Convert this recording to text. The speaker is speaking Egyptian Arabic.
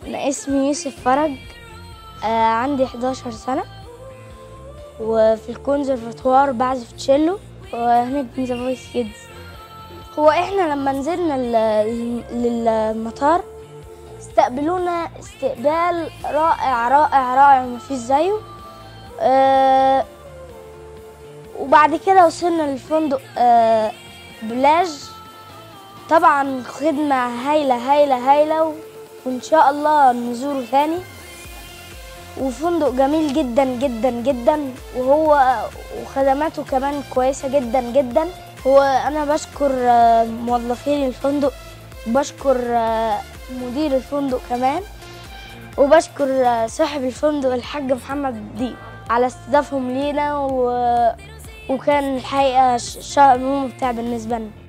أنا اسمي يوسف فرج آه عندي 11 سنة وفي الكونسرفاتوار بعزف تشيلو وهناك في ذا فويس كيدز هو احنا لما نزلنا ال- للمطار استقبلونا استقبال رائع رائع رائع مفيش زيه آه وبعد كده وصلنا للفندق آه بلاج طبعا خدمة هايلة هايلة هايلة و- وإن شاء الله نزوره ثاني وفندق جميل جدا جدا جدا وهو وخدماته كمان كويسة جدا جدا وأنا بشكر آه، موظفين الفندق وبشكر آه، مدير الفندق كمان وبشكر آه، صاحب الفندق الحاج محمد دي على استضافهم لينا و... وكان الحقيقة ش- شيء ممتع بالنسبة لنا